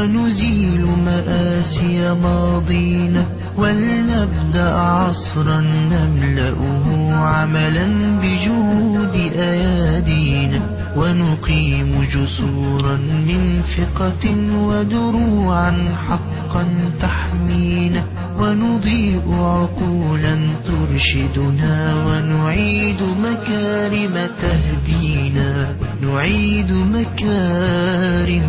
ونزيل مآسي ماضينا ولنبدأ عصرا نملأه عملا بجهود أيادينا ونقيم جسورا من ثقة ودروعا حقا تحمينا ونضيء عقولا ترشدنا ونعيد مكارم تهدينا نعيد مكارم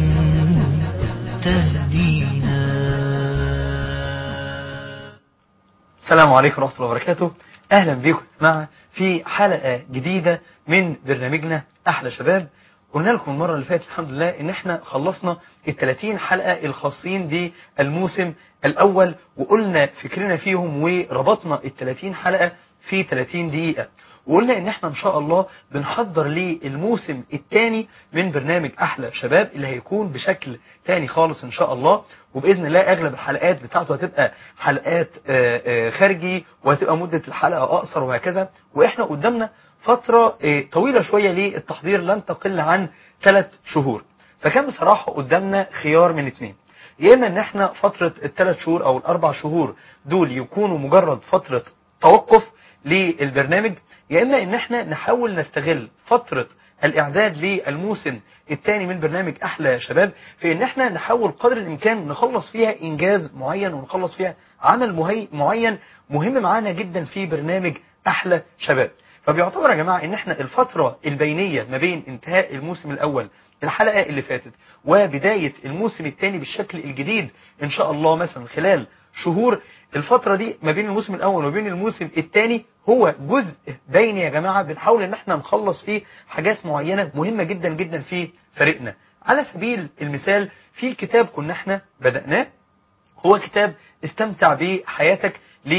تهدينا السلام عليكم ورحمة الله وبركاته أهلا بكم مع في حلقة جديدة من برنامجنا أحلى شباب قلنا لكم المرة اللي فاتت الحمد لله إن إحنا خلصنا ال 30 حلقة الخاصين بالموسم الأول وقلنا فكرنا فيهم وربطنا ال 30 حلقة في 30 دقيقة وقلنا ان احنا ان شاء الله بنحضر للموسم الثاني من برنامج احلى شباب اللي هيكون بشكل تاني خالص ان شاء الله وباذن الله اغلب الحلقات بتاعته هتبقى حلقات آه، آه، خارجي وهتبقى مده الحلقه اقصر وهكذا واحنا قدامنا فتره آه، طويله شويه للتحضير لن تقل عن ثلاث شهور فكان بصراحه قدامنا خيار من اثنين يا اما ان احنا فتره الثلاث شهور او الاربع شهور دول يكونوا مجرد فتره توقف للبرنامج يا اما ان احنا نحاول نستغل فتره الاعداد للموسم الثاني من برنامج احلى شباب في ان احنا نحاول قدر الامكان نخلص فيها انجاز معين ونخلص فيها عمل مهي معين مهم معانا جدا في برنامج احلى شباب فبيعتبر يا جماعه ان احنا الفتره البينيه ما بين انتهاء الموسم الاول الحلقه اللي فاتت وبدايه الموسم الثاني بالشكل الجديد ان شاء الله مثلا خلال شهور الفترة دي ما بين الموسم الأول وبين الموسم الثاني هو جزء بيني يا جماعة بنحاول إن احنا نخلص فيه حاجات معينة مهمة جدا جدا في فريقنا على سبيل المثال في كتاب كنا احنا بدأناه هو كتاب استمتع بحياتك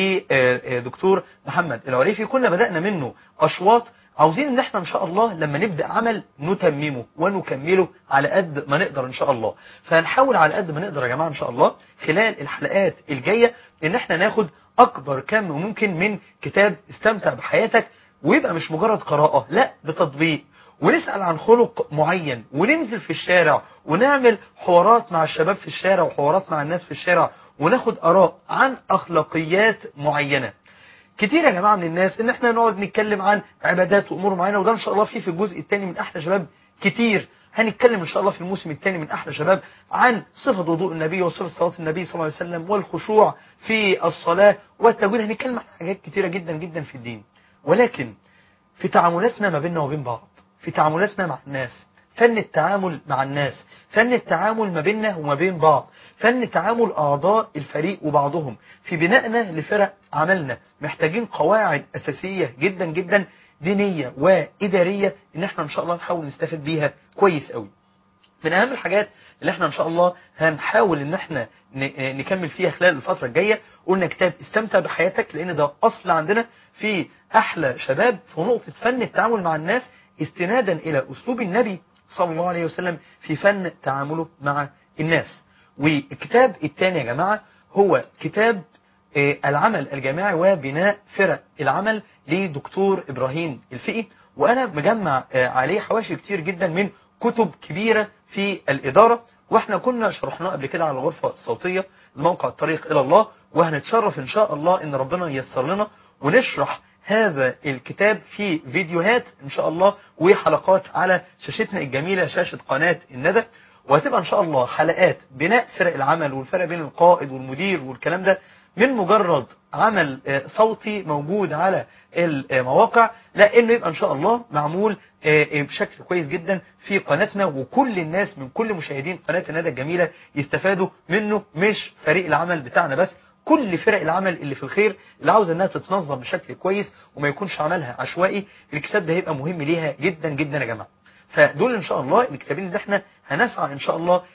لدكتور محمد العريفي كنا بدأنا منه أشواط عاوزين ان احنا ان شاء الله لما نبدأ عمل نتممه ونكمله على قد ما نقدر ان شاء الله فهنحاول على قد ما نقدر يا جماعة ان شاء الله خلال الحلقات الجاية ان احنا ناخد اكبر كم ممكن من كتاب استمتع بحياتك ويبقى مش مجرد قراءة لا بتطبيق ونسأل عن خلق معين وننزل في الشارع ونعمل حوارات مع الشباب في الشارع وحوارات مع الناس في الشارع وناخد آراء عن أخلاقيات معينة كتير يا جماعة من الناس ان احنا نقعد نتكلم عن عبادات وامور معينة وده ان شاء الله فيه في الجزء الثاني من احلى شباب كتير هنتكلم ان شاء الله في الموسم الثاني من احلى شباب عن صفة وضوء النبي وصفة صلاة النبي صلى الله عليه وسلم والخشوع في الصلاة والتجويد هنتكلم عن حاجات كتيرة جدا جدا في الدين ولكن في تعاملاتنا ما بيننا وبين بعض في تعاملاتنا مع الناس فن التعامل مع الناس فن التعامل ما بيننا وما بين بعض فن تعامل أعضاء الفريق وبعضهم في بنائنا لفرق عملنا محتاجين قواعد أساسية جدا جدا دينية وإدارية إن احنا إن شاء الله نحاول نستفاد بيها كويس قوي من أهم الحاجات اللي احنا إن شاء الله هنحاول إن احنا ن- نكمل فيها خلال الفترة الجاية قلنا كتاب استمتع بحياتك لأن ده أصل عندنا في أحلى شباب في نقطة فن التعامل مع الناس استنادا إلى أسلوب النبي صلى الله عليه وسلم في فن تعامله مع الناس والكتاب الثاني يا جماعة هو كتاب آه، العمل الجماعي وبناء فرق العمل لدكتور إبراهيم الفقي وأنا مجمع آه، عليه حواشي كتير جدا من كتب كبيرة في الإدارة واحنا كنا شرحناه قبل كده على الغرفة الصوتية الموقع الطريق إلى الله وهنتشرف إن شاء الله إن ربنا ييسر لنا ونشرح هذا الكتاب في فيديوهات إن شاء الله وحلقات على شاشتنا الجميلة شاشة قناة الندى وهتبقى إن شاء الله حلقات بناء فرق العمل والفرق بين القائد والمدير والكلام ده من مجرد عمل آه، صوتي موجود على المواقع لا انه يبقى ان شاء الله معمول آه، آه، بشكل كويس جدا في قناتنا وكل الناس من كل مشاهدين قناة الندى الجميلة يستفادوا منه مش فريق العمل بتاعنا بس كل فرق العمل اللي في الخير اللي عاوزه انها تتنظم بشكل كويس وما يكونش عملها عشوائي الكتاب ده هيبقى مهم ليها جدا جدا يا جماعه فدول ان شاء الله الكتابين اللي احنا هنسعى ان شاء الله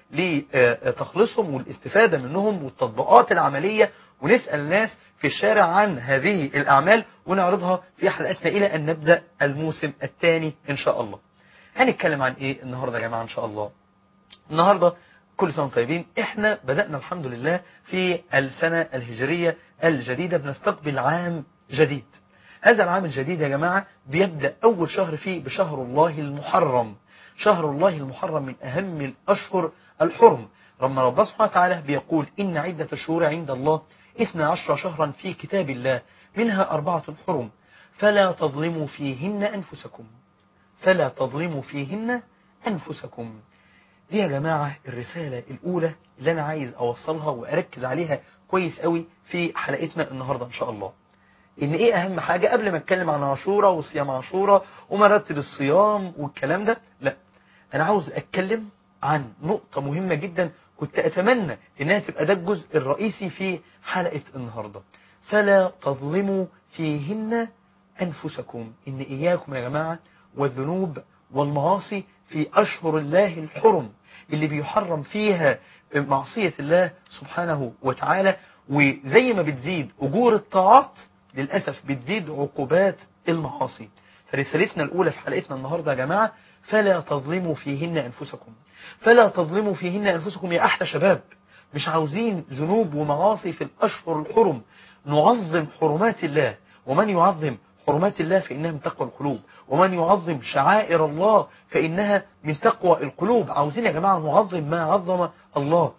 لتخليصهم والاستفاده منهم والتطبيقات العمليه ونسال الناس في الشارع عن هذه الاعمال ونعرضها في حلقتنا الى ان نبدا الموسم الثاني ان شاء الله. هنتكلم عن ايه النهارده يا جماعه ان شاء الله؟ النهارده كل سنه وانتم طيبين احنا بدانا الحمد لله في السنه الهجريه الجديده بنستقبل عام جديد. هذا العام الجديد يا جماعة بيبدأ أول شهر فيه بشهر الله المحرم شهر الله المحرم من أهم الأشهر الحرم لما ربنا سبحانه وتعالى بيقول إن عدة الشهور عند الله 12 شهرا في كتاب الله منها أربعة حرم فلا تظلموا فيهن أنفسكم فلا تظلموا فيهن أنفسكم دي يا جماعة الرسالة الأولى اللي أنا عايز أوصلها وأركز عليها كويس قوي في حلقتنا النهاردة إن شاء الله إن إيه أهم حاجة قبل ما أتكلم عن عاشورة وصيام عاشورة ومراتب الصيام والكلام ده لا أنا عاوز أتكلم عن نقطة مهمة جدا كنت أتمنى إنها تبقى ده الجزء الرئيسي في حلقة النهاردة فلا تظلموا فيهن أنفسكم إن إياكم يا جماعة والذنوب والمعاصي في أشهر الله الحرم اللي بيحرم فيها معصية الله سبحانه وتعالى وزي ما بتزيد أجور الطاعات للأسف بتزيد عقوبات المعاصي فرسالتنا الأولى في حلقتنا النهاردة يا جماعة فلا تظلموا فيهن أنفسكم فلا تظلموا فيهن أنفسكم يا أحلى شباب مش عاوزين ذنوب ومعاصي في الأشهر الحرم نعظم حرمات الله ومن يعظم حرمات الله فإنها من تقوى القلوب ومن يعظم شعائر الله فإنها من تقوى القلوب عاوزين يا جماعة نعظم ما عظم الله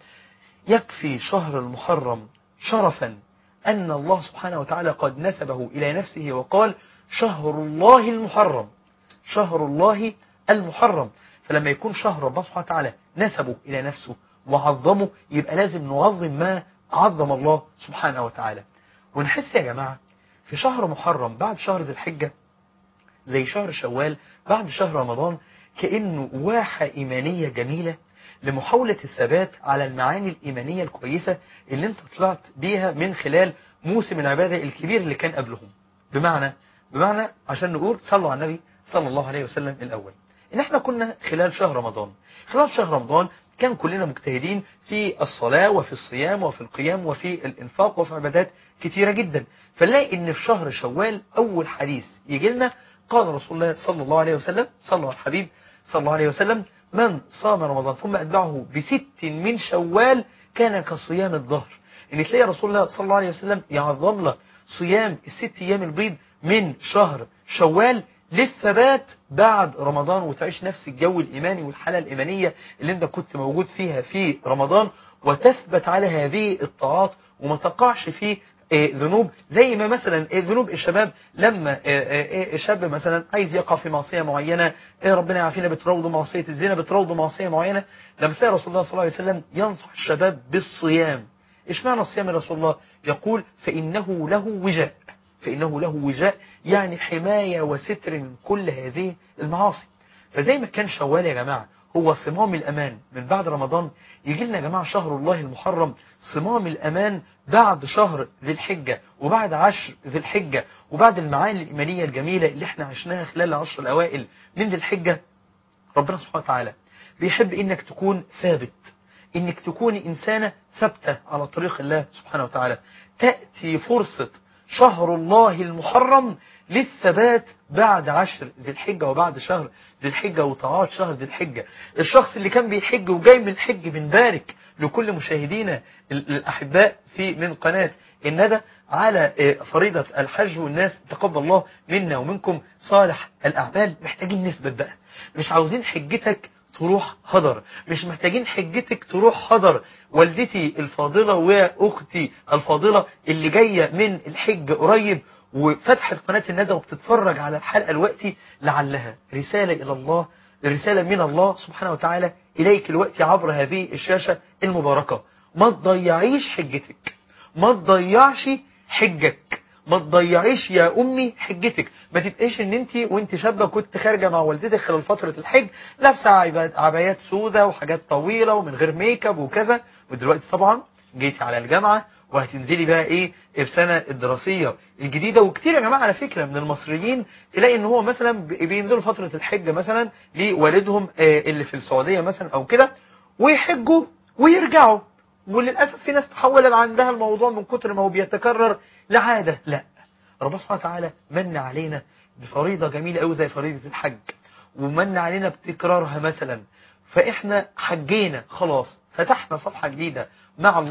يكفي شهر المحرم شرفا أن الله سبحانه وتعالى قد نسبه إلى نفسه وقال شهر الله المحرم شهر الله المحرم فلما يكون شهر الله سبحانه وتعالى نسبه إلى نفسه وعظمه يبقى لازم نعظم ما عظم الله سبحانه وتعالى ونحس يا جماعة في شهر محرم بعد شهر ذي الحجة زي شهر شوال بعد شهر رمضان كأنه واحة إيمانية جميلة لمحاولة الثبات على المعاني الإيمانية الكويسة اللي انت طلعت بيها من خلال موسم العبادة الكبير اللي كان قبلهم بمعنى بمعنى عشان نقول صلوا على النبي صلى الله عليه وسلم الأول إن احنا كنا خلال شهر رمضان خلال شهر رمضان كان كلنا مجتهدين في الصلاة وفي الصيام وفي القيام وفي الإنفاق وفي عبادات كتيرة جدا فنلاقي إن في شهر شوال أول حديث يجي لنا قال رسول الله صلى الله عليه وسلم صلى الله على الحبيب صلى الله عليه وسلم من صام رمضان ثم أتبعه بست من شوال كان كصيام الظهر إن تلاقي رسول الله صلى الله عليه وسلم يعظم لك صيام الست أيام البيض من شهر شوال للثبات بعد رمضان وتعيش نفس الجو الإيماني والحالة الإيمانية اللي انت كنت موجود فيها في رمضان وتثبت على هذه الطاعات وما تقعش في ذنوب زي ما مثلا ذنوب الشباب لما الشاب مثلا عايز يقع في معصية معينة ربنا يعافينا بتروض معصية الزنا بتروض معصية معينة لما تلاقي رسول الله صلى الله عليه وسلم ينصح الشباب بالصيام ايش معنى الصيام يا رسول الله يقول فإنه له وجاء فإنه له وجاء يعني حماية وستر من كل هذه المعاصي فزي ما كان شوال يا جماعة هو صمام الأمان من بعد رمضان يجي لنا يا جماعة شهر الله المحرم صمام الأمان بعد شهر ذي الحجة وبعد عشر ذي الحجة وبعد المعاني الإيمانية الجميلة اللي احنا عشناها خلال العشر الأوائل من ذي الحجة ربنا سبحانه وتعالى بيحب إنك تكون ثابت إنك تكون إنسانة ثابتة على طريق الله سبحانه وتعالى تأتي فرصة شهر الله المحرم للثبات بعد عشر ذي الحجة وبعد شهر ذي الحجة وطاعات شهر ذي الحجة الشخص اللي كان بيحج وجاي من الحج بنبارك لكل مشاهدينا الأحباء في من قناة الندى على فريضة الحج والناس تقبل الله منا ومنكم صالح الأعمال محتاجين نثبت بقى مش عاوزين حجتك تروح هدر مش محتاجين حجتك تروح هدر والدتي الفاضلة وأختي الفاضلة اللي جاية من الحج قريب وفتحت قناة الندى وبتتفرج على الحلقة الوقتي لعلها رسالة إلى الله رسالة من الله سبحانه وتعالى إليك الوقت عبر هذه الشاشة المباركة ما تضيعيش حجتك ما تضيعش حجك ما تضيعيش يا امي حجتك ما تبقاش ان انت وانت شابه كنت خارجه مع والدتك خلال فتره الحج لابسه عبايات سودة وحاجات طويله ومن غير ميك اب وكذا ودلوقتي طبعا جيتي على الجامعه وهتنزلي بقى ايه السنه الدراسيه الجديده وكتير يا جماعه على فكره من المصريين تلاقي ان هو مثلا بينزلوا فتره الحج مثلا لوالدهم اللي في السعوديه مثلا او كده ويحجوا ويرجعوا وللأسف في ناس تحول عندها الموضوع من كتر ما هو بيتكرر لعادة لا ربنا سبحانه وتعالى من علينا بفريضة جميلة قوي زي فريضة الحج ومن علينا بتكرارها مثلا فإحنا حجينا خلاص فتحنا صفحة جديدة مع الله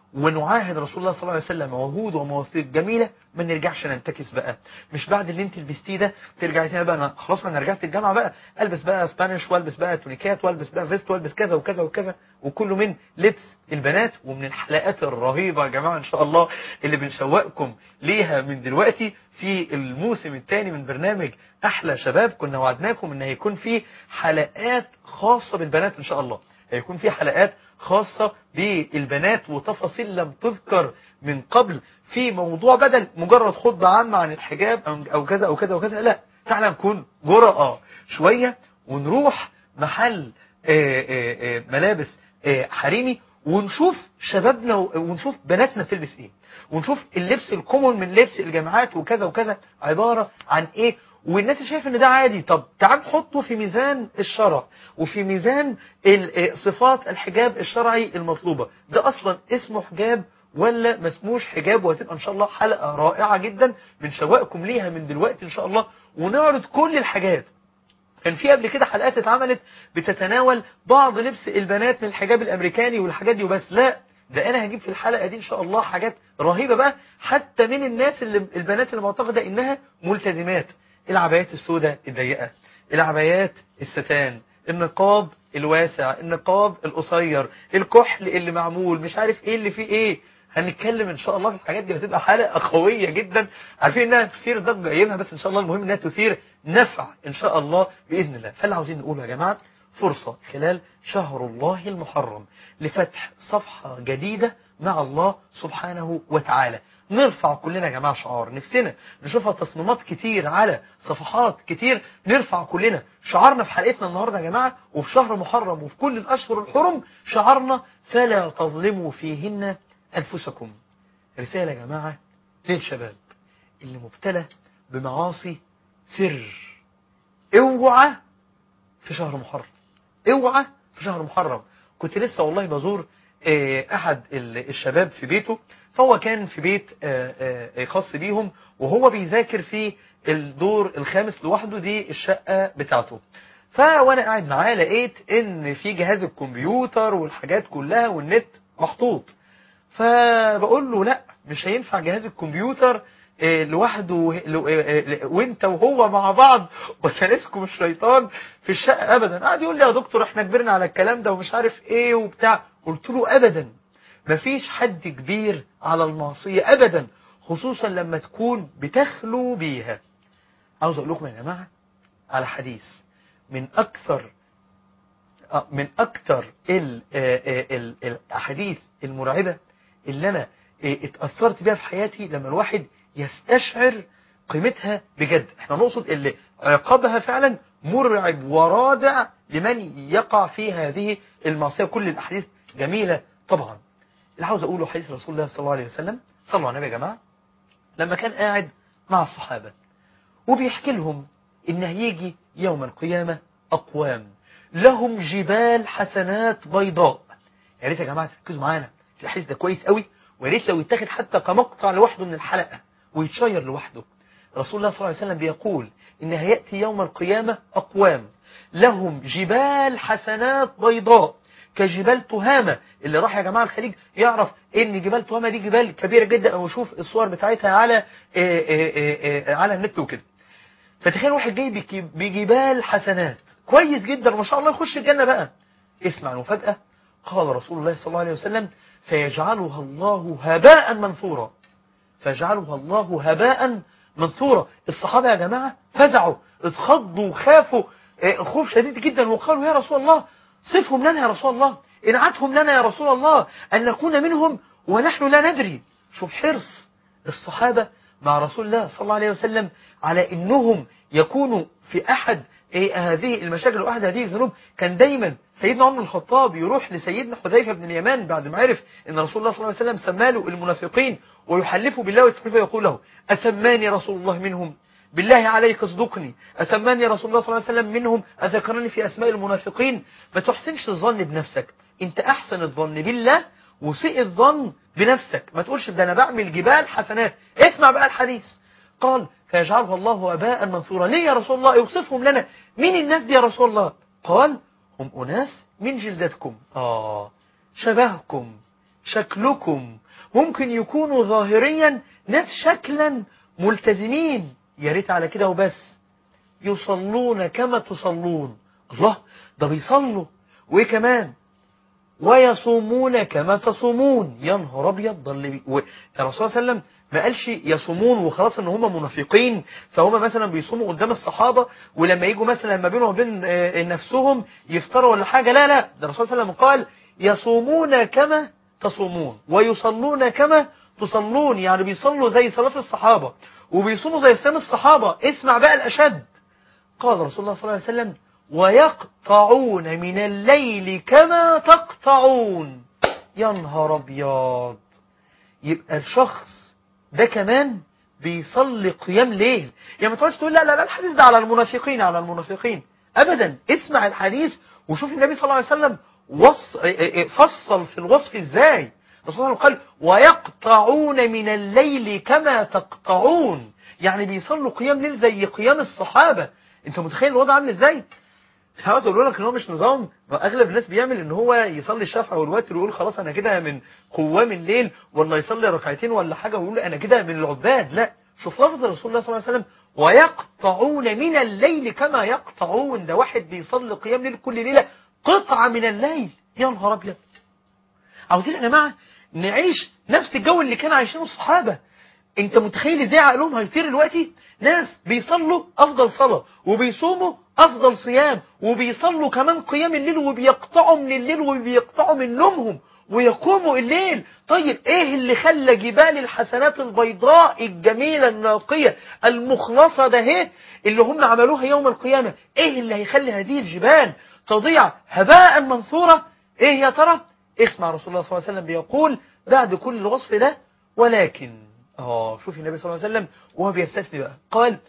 ونعاهد رسول الله صلى الله عليه وسلم عهود ومواثيق جميله ما نرجعش ننتكس بقى مش بعد اللي انت لبستيه ده ترجعي تاني بقى انا خلاص انا رجعت الجامعه بقى البس بقى سبانيش والبس بقى تونيكات والبس بقى فيست والبس كذا وكذا وكذا وكله من لبس البنات ومن الحلقات الرهيبه يا جماعه ان شاء الله اللي بنشوقكم ليها من دلوقتي في الموسم الثاني من برنامج احلى شباب كنا وعدناكم ان هيكون في حلقات خاصه بالبنات ان شاء الله هيكون في حلقات خاصة بالبنات وتفاصيل لم تذكر من قبل في موضوع بدل مجرد خطبة عامة عن الحجاب أو- أو كذا أو كذا وكذا لا تعالى نكون جرأة شوية ونروح محل آه، آه، آه، ملابس آه، حريمي ونشوف شبابنا و- ونشوف بناتنا بتلبس ايه ونشوف اللبس الكومون من لبس الجامعات وكذا وكذا عبارة عن ايه والناس شايفه ان ده عادي طب تعال نحطه في ميزان الشرع وفي ميزان ال- آه، صفات الحجاب الشرعي المطلوبة ده اصلا اسمه حجاب ولا ما اسموش حجاب وهتبقى ان شاء الله حلقة رائعة جدا من شوائكم ليها من دلوقتي ان شاء الله ونعرض كل الحاجات كان في قبل كده حلقات اتعملت بتتناول بعض لبس البنات من الحجاب الامريكاني والحاجات دي وبس لا ده انا هجيب في الحلقه دي ان شاء الله حاجات رهيبه بقى حتى من الناس اللي البنات اللي معتقده انها ملتزمات العبايات السوداء الضيقه العبايات الستان النقاب الواسع النقاب القصير الكحل اللي معمول مش عارف ايه اللي فيه ايه هنتكلم ان شاء الله في الحاجات دي هتبقى حلقه قويه جدا عارفين انها تثير ضجه ايامها بس ان شاء الله المهم انها تثير نفع ان شاء الله باذن الله فاللي عاوزين نقوله يا جماعه فرصه خلال شهر الله المحرم لفتح صفحه جديده مع الله سبحانه وتعالى نرفع كلنا يا جماعه شعار نفسنا نشوفها تصميمات كتير على صفحات كتير نرفع كلنا شعارنا في حلقتنا النهارده يا جماعه وفي شهر محرم وفي كل الاشهر الحرم شعارنا فلا تظلموا فيهن انفسكم رساله يا جماعه للشباب اللي مبتلى بمعاصي سر اوعى في شهر محرم اوعى في شهر محرم كنت لسه والله بزور آه، احد ال- الشباب في بيته فهو كان في بيت آه، آه، خاص بيهم وهو بيذاكر في الدور الخامس لوحده دي الشقة بتاعته فوانا قاعد معاه لقيت ان في جهاز الكمبيوتر والحاجات كلها والنت محطوط فبقول له لا مش هينفع جهاز الكمبيوتر آه، لوحده وه- لو- آه، آه، وانت وهو مع بعض وسلسكم الشيطان في الشقه ابدا قعد يقول لي يا دكتور احنا كبرنا على الكلام ده ومش عارف ايه وبتاع قلت له ابدا مفيش حد كبير على المعصيه ابدا خصوصا لما تكون بتخلو بيها عاوز اقول لكم يا جماعه على حديث من اكثر آه، من اكتر ال- آه، آه، ال- الاحاديث المرعبه اللي انا آه، اتاثرت بيها في حياتي لما الواحد يستشعر قيمتها بجد احنا نقصد اللي عقابها فعلا مرعب ورادع لمن يقع في هذه المعصيه كل الاحاديث جميله طبعا اللي عاوز اقوله حديث رسول الله صلى الله عليه وسلم صلوا على النبي يا جماعه لما كان قاعد مع الصحابه وبيحكي لهم ان هيجي يوم القيامة اقوام لهم جبال حسنات بيضاء يا ريت يا جماعة تركزوا معانا في الحديث ده كويس قوي ويا ريت لو يتاخد حتى كمقطع لوحده من الحلقة ويتشير لوحده رسول الله صلى الله عليه وسلم بيقول ان هيأتي يوم القيامة اقوام لهم جبال حسنات بيضاء كجبال تهامة اللي راح يا جماعة الخليج يعرف ان جبال تهامة دي جبال كبيرة جدا او يشوف الصور بتاعتها على آه، آه، آه، آه، على النت وكده فتخيل واحد جاي بك- بجبال حسنات كويس جدا وما شاء الله يخش الجنة بقى اسمع المفاجأة قال رسول الله صلى الله عليه وسلم فيجعلها الله هباء منثورا فيجعلها الله هباء منثورا الصحابة يا جماعة فزعوا اتخضوا وخافوا آه، خوف شديد جدا وقالوا يا رسول الله صفهم لنا يا رسول الله انعتهم لنا يا رسول الله أن نكون منهم ونحن لا ندري شوف حرص الصحابة مع رسول الله صلى الله عليه وسلم على انهم يكونوا في احد إيه هذه المشاكل واحد هذه الذنوب كان دايما سيدنا عمر الخطاب يروح لسيدنا حذيفه بن اليمان بعد ما عرف ان رسول الله صلى الله عليه وسلم سماله المنافقين ويحلفوا بالله ويستحلفوا يقول له اسماني رسول الله منهم بالله عليك اصدقني أسماني رسول الله صلى الله عليه وسلم منهم أذكرني في أسماء المنافقين ما تحسنش الظن بنفسك أنت أحسن الظن بالله وسيء الظن بنفسك ما تقولش ده أنا بعمل جبال حسنات اسمع بقى الحديث قال فيجعلها الله أباء منثورا ليه يا رسول الله يوصفهم لنا مين الناس دي يا رسول الله قال هم أناس من جلدتكم آه شبهكم شكلكم ممكن يكونوا ظاهريا ناس شكلا ملتزمين يا ريت على كده وبس يصلون كما تصلون الله ده بيصلوا وايه كمان ويصومون كما تصومون يا نهار ابيض ده اللي بي... و... الرسول صلى الله عليه وسلم ما قالش يصومون وخلاص ان هم منافقين فهم مثلا بيصوموا قدام الصحابه ولما يجوا مثلا ما بينهم وبين آه، نفسهم يفطروا ولا حاجه لا لا ده الرسول صلى الله عليه وسلم قال يصومون كما تصومون ويصلون كما تصلون يعني بيصلوا زي صلاه الصحابه وبيصوموا زي صيام الصحابه اسمع بقى الاشد قال رسول الله صلى الله عليه وسلم ويقطعون من الليل كما تقطعون يا نهار ابيض يبقى الشخص ده كمان بيصلي قيام ليل يعني ما تقعدش تقول لا لا لا الحديث ده على المنافقين على المنافقين ابدا اسمع الحديث وشوف النبي صلى الله عليه وسلم وص... فصل في الوصف ازاي الرسول صلى الله عليه وسلم قال ويقطعون من الليل كما تقطعون يعني بيصلوا قيام ليل زي قيام الصحابه انت متخيل الوضع عامل ازاي عاوز اقول لك ان هو مش نظام اغلب الناس بيعمل ان هو يصلي الشفع والوتر ويقول خلاص انا كده من قوام الليل ولا يصلي ركعتين ولا حاجه ويقول انا كده من العباد لا شوف لفظ رسول الله صلى الله عليه وسلم ويقطعون من الليل كما يقطعون ده واحد بيصلي قيام ليل كل ليله قطعه من الليل يا نهار ابيض عاوزين يا جماعه نعيش نفس الجو اللي كان عايشينه الصحابه انت متخيل ازاي عقلهم هيطير دلوقتي ناس بيصلوا افضل صلاه وبيصوموا افضل صيام وبيصلوا كمان قيام الليل وبيقطعوا من الليل وبيقطعوا من نومهم ويقوموا الليل طيب ايه اللي خلى جبال الحسنات البيضاء الجميلة الناقية المخلصة ده اهي اللي هم عملوها يوم القيامة ايه اللي هيخلي هذه الجبال تضيع هباء منثورة ايه يا ترى اسمع رسول الله صلى الله عليه وسلم بيقول بعد كل الوصف ده ولكن اه شوف النبي صلى الله عليه وسلم وهو بيستثني بقى قال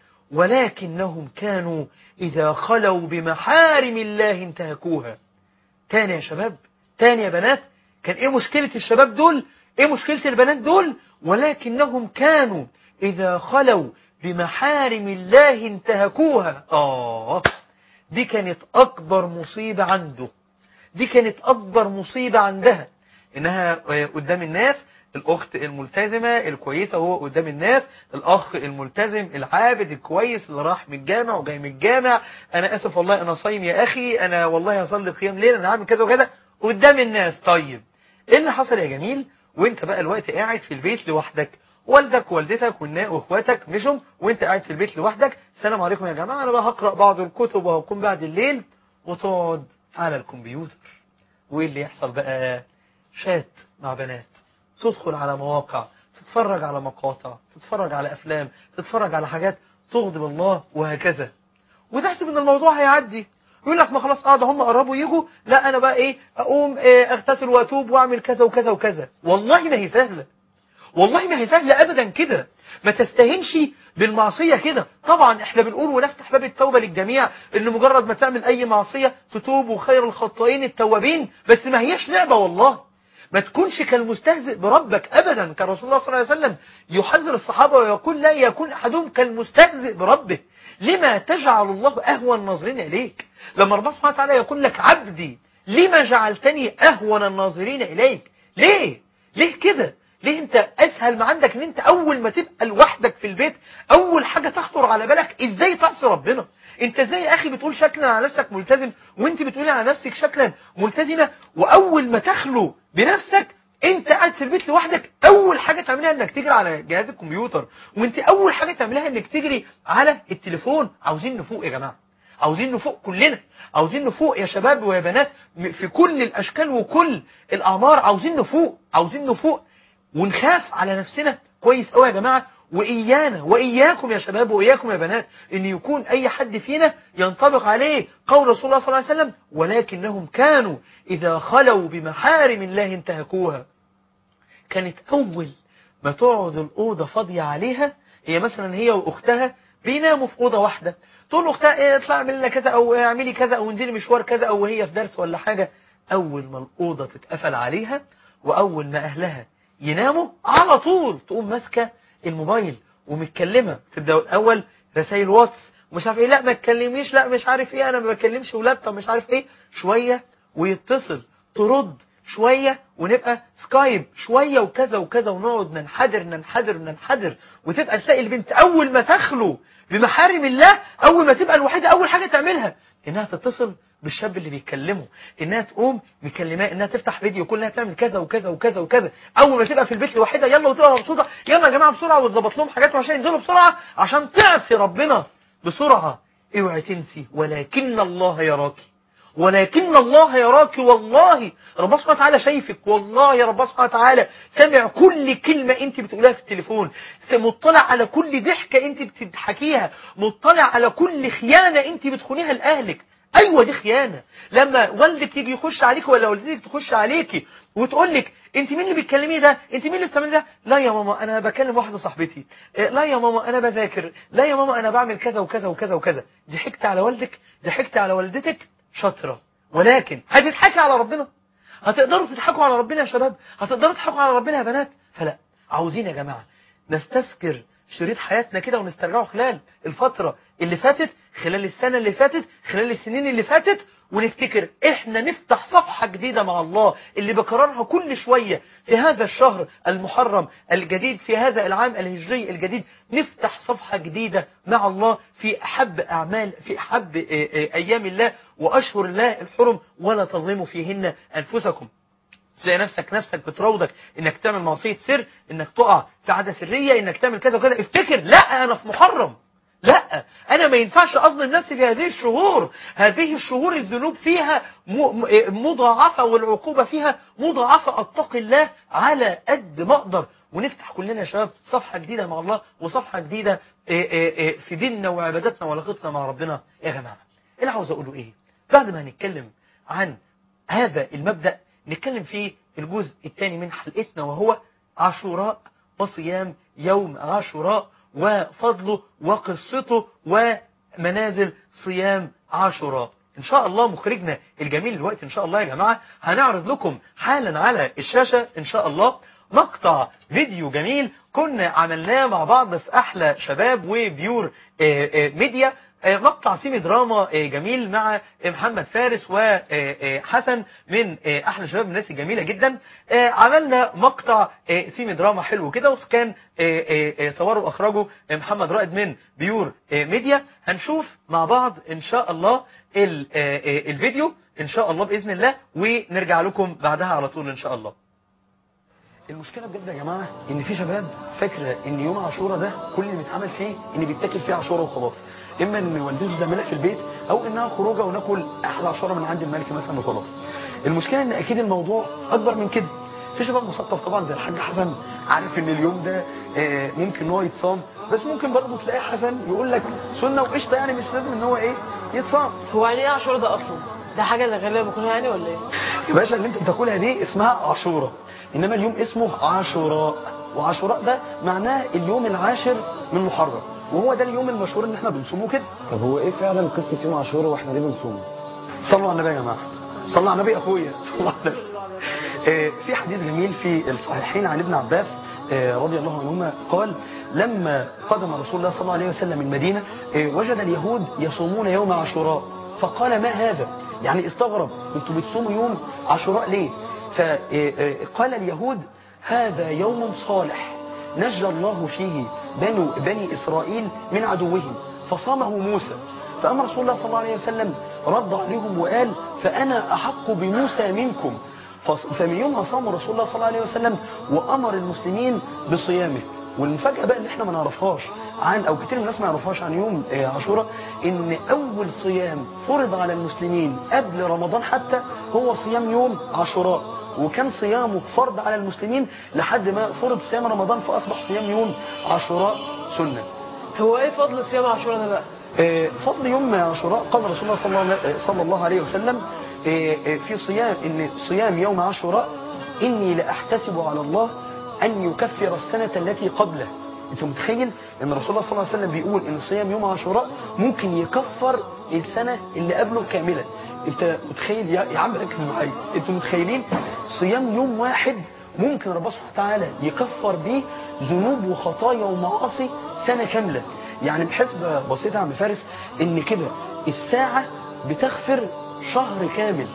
ولكنهم كانوا إذا خلوا بمحارم الله انتهكوها تاني يا شباب تاني يا بنات كان ايه مشكلة الشباب دول ايه مشكلة البنات دول ولكنهم كانوا إذا خلوا بمحارم الله انتهكوها آه دي كانت أكبر مصيبة عنده دي كانت أكبر مصيبة عندها إنها آه، قدام الناس الأخت الملتزمة الكويسة وهو قدام الناس الأخ الملتزم العابد الكويس اللي راح من الجامع وجاي من الجامع أنا آسف والله أنا صايم يا أخي أنا والله هصلي قيام ليل أنا عامل كذا وكذا قدام الناس طيب إيه اللي حصل يا جميل وأنت بقى الوقت قاعد في البيت لوحدك والدك ووالدتك والنا- واخواتك مشوا وانت قاعد في البيت لوحدك السلام عليكم يا جماعه انا بقى هقرا بعض الكتب وهكون بعد الليل وتقعد على الكمبيوتر وايه اللي يحصل بقى شات مع بنات تدخل على مواقع تتفرج على مقاطع تتفرج على افلام تتفرج على حاجات تغضب الله وهكذا وتحسب ان الموضوع هيعدي يقول لك ما خلاص اه ده هم قربوا يجوا لا انا بقى ايه اقوم إيه اغتسل واتوب واعمل كذا وكذا وكذا والله ما هي سهله والله ما هي سهله ابدا كده ما تستهينش بالمعصيه كده طبعا احنا بنقول ونفتح باب التوبه للجميع ان مجرد ما تعمل اي معصيه تتوب وخير الخطائين التوابين بس ما هيش لعبه والله ما تكونش كالمستهزئ بربك ابدا كان رسول الله صلى الله عليه وسلم يحذر الصحابه ويقول لا يكون احدهم كالمستهزئ بربه لما تجعل الله اهون الناظرين اليك لما ربنا سبحانه وتعالى يقول لك عبدي لما جعلتني اهون الناظرين اليك ليه ليه كده ليه انت اسهل ما عندك ان انت اول ما تبقى لوحدك في البيت اول حاجه تخطر على بالك ازاي تعصي ربنا انت ازاي يا اخي بتقول شكلا على نفسك ملتزم وانت بتقولي على نفسك شكلا ملتزمه واول ما تخلو بنفسك انت قاعد في البيت لوحدك اول حاجه تعملها انك تجري على جهاز الكمبيوتر وانت اول حاجه تعملها انك تجري على التليفون عاوزين نفوق يا جماعه عاوزين نفوق كلنا عاوزين نفوق يا شباب ويا بنات م- في كل الاشكال وكل الاعمار عاوزين نفوق عاوزين نفوق ونخاف على نفسنا كويس قوي يا جماعه وايانا واياكم يا شباب واياكم يا بنات ان يكون اي حد فينا ينطبق عليه قول رسول الله صلى الله عليه وسلم ولكنهم كانوا اذا خلوا بمحارم الله انتهكوها كانت اول ما تقعد الاوضه فاضيه عليها هي مثلا هي واختها بيناموا في اوضه واحده تقول لاختها ايه اطلع اعملي لنا كذا او اعملي كذا او انزلي مشوار كذا او هي في درس ولا حاجه اول ما الاوضه تتقفل عليها واول ما اهلها يناموا على طول تقوم ماسكه الموبايل ومتكلمه تبدا الاول رسائل واتس ومش عارف ايه لا ما تكلمنيش لا مش عارف ايه انا ما بكلمش ولاد طب مش عارف ايه شويه ويتصل ترد شوية ونبقى سكايب شوية وكذا وكذا ونقعد ننحدر ننحدر ننحدر وتبقى تلاقي البنت أول ما تخلو بمحارم الله أول ما تبقى الوحيدة أول حاجة تعملها إنها تتصل بالشاب اللي بيتكلمه انها تقوم مكلماه انها تفتح فيديو كلها تعمل كذا وكذا وكذا وكذا اول ما تبقى في البيت لوحدها يلا وتبقى مبسوطه يلا يا جماعه بسرعه وتظبط لهم حاجاتهم عشان ينزلوا بسرعه عشان تعصي ربنا بسرعه اوعي تنسي ولكن الله يراكي ولكن الله يراك والله ربنا سبحانه وتعالى شايفك والله يا ربنا سبحانه وتعالى سمع كل كلمة انت بتقولها في التليفون مطلع على كل ضحكة انت بتضحكيها مطلع على كل خيانة انت بتخونيها لأهلك ايوه دي خيانة لما والدك يجي يخش عليك ولا والدتك تخش عليكي وتقول لك انت مين اللي بتكلميه ده انت مين اللي بتعملي ده لا يا ماما انا بكلم واحده صاحبتي إيه، لا يا ماما انا بذاكر لا يا ماما انا بعمل كذا وكذا وكذا وكذا ضحكت على والدك ضحكت على والدتك شاطره ولكن هتضحكي على ربنا هتقدروا تضحكوا على ربنا يا شباب هتقدروا تضحكوا على ربنا يا بنات فلا عاوزين يا جماعه نستذكر شريط حياتنا كده ونسترجعه خلال الفترة اللي فاتت خلال السنة اللي فاتت خلال السنين اللي فاتت ونفتكر احنا نفتح صفحة جديدة مع الله اللي بكررها كل شوية في هذا الشهر المحرم الجديد في هذا العام الهجري الجديد نفتح صفحة جديدة مع الله في أحب أعمال في أحب آه، آه، أيام الله وأشهر الله الحرم ولا تظلموا فيهن أنفسكم تلاقي نفسك نفسك بتراودك انك تعمل معصية سر انك تقع في عادة سرية انك تعمل كذا وكذا افتكر لا انا في محرم لا انا ما ينفعش اظلم نفسي في هذه الشهور هذه الشهور الذنوب فيها م- م- مضاعفة والعقوبة فيها مضاعفة اتقي الله على قد ما اقدر ونفتح كلنا يا شباب صفحة جديدة مع الله وصفحة جديدة إيه إيه إيه في ديننا وعباداتنا وعلاقتنا مع ربنا يا جماعة إيه اللي عاوز اقوله ايه بعد ما هنتكلم عن هذا المبدأ نتكلم في الجزء الثاني من حلقتنا وهو عاشوراء وصيام يوم عاشوراء وفضله وقصته ومنازل صيام عاشوراء ان شاء الله مخرجنا الجميل الوقت ان شاء الله يا جماعة هنعرض لكم حالا على الشاشة ان شاء الله مقطع فيديو جميل كنا عملناه مع بعض في احلى شباب وبيور آه، آه، ميديا آه، مقطع سيمي دراما آه، جميل مع محمد فارس وحسن من آه، احلى شباب الناس الجميله جدا آه، عملنا مقطع آه، سيمي دراما حلو كده وكان آه، آه، آه، صوره واخرجه آه، محمد رائد من بيور آه، ميديا هنشوف مع بعض ان شاء الله ال- آه، آه، الفيديو ان شاء الله باذن الله ونرجع لكم بعدها على طول ان شاء الله المشكله بجد يا جماعه ان في شباب فاكره ان يوم عاشوراء ده كل اللي بيتعمل فيه ان بيتاكل فيه عاشوراء وخلاص اما ان والدته تعملها في البيت او انها خروجه وناكل احلى عاشوراء من عند الملك مثلا وخلاص المشكله ان اكيد الموضوع اكبر من كده في شباب مثقف طبعا زي الحاج حسن عارف ان اليوم ده آه، ممكن ان هو يتصام بس ممكن برضه تلاقي حسن يقول لك سنه وقشطه يعني مش لازم ان هو ايه يتصام هو يعني ايه عاشوراء ده اصلا؟ ده حاجه اللي غالبا باكلها يعني ولا ايه؟ يا باشا اللي انت بتاكلها دي اسمها عاشوراء انما اليوم اسمه عاشوراء وعاشوراء ده معناه اليوم العاشر من محرم وهو ده اليوم المشهور ان احنا بنصومه كده طب هو ايه فعلا قصه يوم عاشوراء واحنا ليه بنصومه؟ صلوا على النبي يا جماعه صلوا على النبي اخويا صلوا على النبي آه، في حديث جميل في الصحيحين عن ابن عباس آه، رضي الله عنهما قال لما قدم رسول الله صلى الله عليه وسلم المدينة آه، وجد اليهود يصومون يوم عاشوراء فقال ما هذا يعني استغرب انتوا بتصوموا يوم عاشوراء ليه فقال اليهود هذا يوم صالح نجى الله فيه بنو بني إسرائيل من عدوهم فصامه موسى فأما رسول الله صلى الله عليه وسلم رد عليهم وقال فأنا أحق بموسى منكم فص- فمن يومها صام رسول الله صلى الله عليه وسلم وأمر المسلمين بصيامه والمفاجأة بقى اللي احنا ما نعرفهاش عن او كتير من الناس ما يعرفهاش عن يوم آه، عاشوراء ان اول صيام فرض على المسلمين قبل رمضان حتى هو صيام يوم عاشوراء وكان صيامه فرض على المسلمين لحد ما فرض صيام رمضان فاصبح صيام يوم عاشوراء سنه هو ايه فضل صيام عاشوراء ده بقى؟ آه، فضل يوم عاشوراء قال رسول الله صلى الله عليه- صلى الله عليه وسلم آه، آه، في صيام ان صيام يوم عاشوراء اني لاحتسب على الله ان يكفر السنه التي قبله انت متخيل ان رسول الله صلى الله عليه وسلم بيقول ان صيام يوم عاشوراء ممكن يكفر السنه اللي قبله كامله انت متخيل يا يا عم ركز معايا انتوا متخيلين صيام يوم واحد ممكن ربنا سبحانه وتعالى يكفر بيه ذنوب وخطايا ومعاصي سنه كامله يعني بحسبة بسيطة يا عم فارس ان كده الساعة بتغفر شهر كامل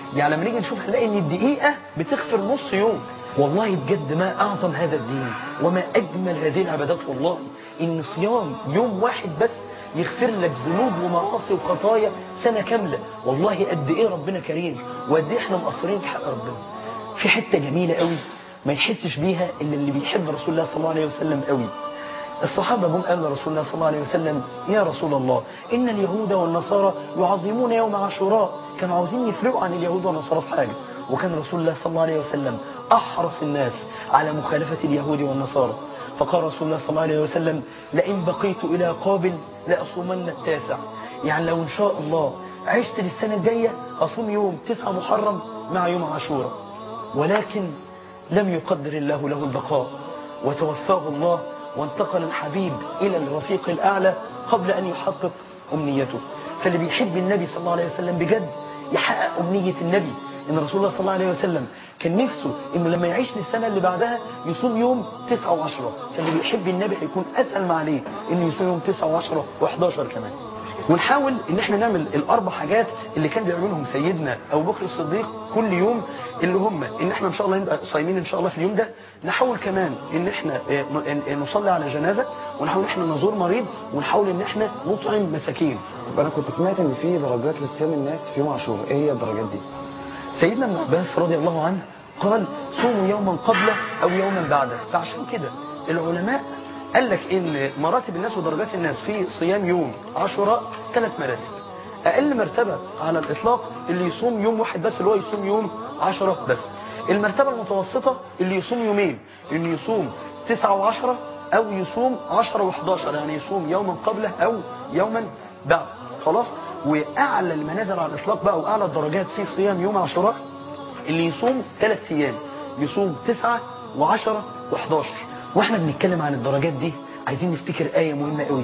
يعني لما نيجي نشوف هنلاقي ان الدقيقه بتغفر نص يوم والله بجد ما اعظم هذا الدين وما اجمل هذه العبادات والله ان صيام يوم واحد بس يغفر لك ذنوب ومعاصي وخطايا سنه كامله والله قد ايه ربنا كريم وقد ايه احنا مقصرين في حق ربنا في حته جميله قوي ما يحسش بيها الا اللي بيحب رسول الله صلى الله عليه وسلم قوي الصحابة جم قالوا لرسول الله صلى الله عليه وسلم يا رسول الله إن اليهود والنصارى يعظمون يوم عاشوراء كانوا عاوزين يفرقوا عن اليهود والنصارى في حاجة وكان رسول الله صلى الله عليه وسلم أحرص الناس على مخالفة اليهود والنصارى فقال رسول الله صلى الله عليه وسلم لئن بقيت إلى قابل لأصومن التاسع يعني لو إن شاء الله عشت للسنة الجاية أصوم يوم تسعة محرم مع يوم عاشوراء ولكن لم يقدر الله له البقاء وتوفاه الله وانتقل الحبيب إلى الرفيق الأعلى قبل أن يحقق أمنيته فاللي بيحب النبي صلى الله عليه وسلم بجد يحقق أمنية النبي إن رسول الله صلى الله عليه وسلم كان نفسه إنه لما يعيش للسنة اللي بعدها يصوم يوم 9 و10 فاللي بيحب النبي هيكون أسهل ما عليه إنه يصوم يوم 9 و10 و11 كمان ونحاول ان احنا نعمل الاربع حاجات اللي كان بيعملهم سيدنا ابو بكر الصديق كل يوم اللي هم ان احنا ان شاء الله نبقى صايمين ان شاء الله في اليوم ده نحاول كمان ان احنا اه، ن- اه، نصلي على جنازه ونحاول ان احنا نزور مريض ونحاول ان احنا نطعم مساكين طب انا كنت سمعت ان في درجات لصيام الناس في يوم عاشوراء ايه هي الدرجات دي سيدنا ابن عباس رضي الله عنه قال صوموا يوما قبله او يوما بعده فعشان كده العلماء قال لك ان مراتب الناس ودرجات الناس في صيام يوم عاشوراء ثلاث مراتب اقل مرتبه على الاطلاق اللي يصوم يوم واحد بس اللي هو يصوم يوم عشرة بس المرتبه المتوسطه اللي يصوم يومين انه يصوم تسعة وعشرة او يصوم عشرة وحداشر يعني يصوم يوما قبله او يوما بعد خلاص واعلى المنازل على الاطلاق بقى واعلى الدرجات في صيام يوم عاشوراء اللي يصوم ثلاث ايام يصوم تسعة وعشرة وحداشر واحنا بنتكلم عن الدرجات دي عايزين نفتكر آية مهمة قوي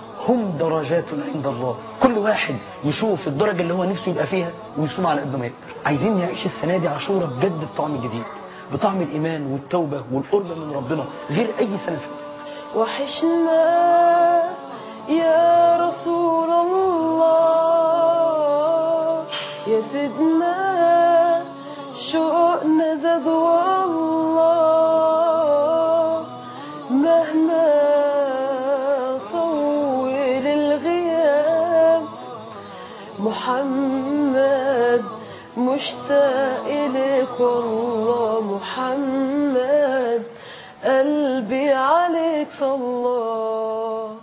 هم درجات عند الله كل واحد يشوف الدرجة اللي هو نفسه يبقى فيها ويصوم على قد ما يقدر عايزين نعيش السنة دي عاشوراء بجد بطعم جديد بطعم الإيمان والتوبة والقرب من ربنا غير أي سنة فاتت وحشنا يا رسول الله يا سيدنا شوقنا زاد والله مهما طول الغياب محمد مشتاق إليك والله محمد قلبي عليك صلى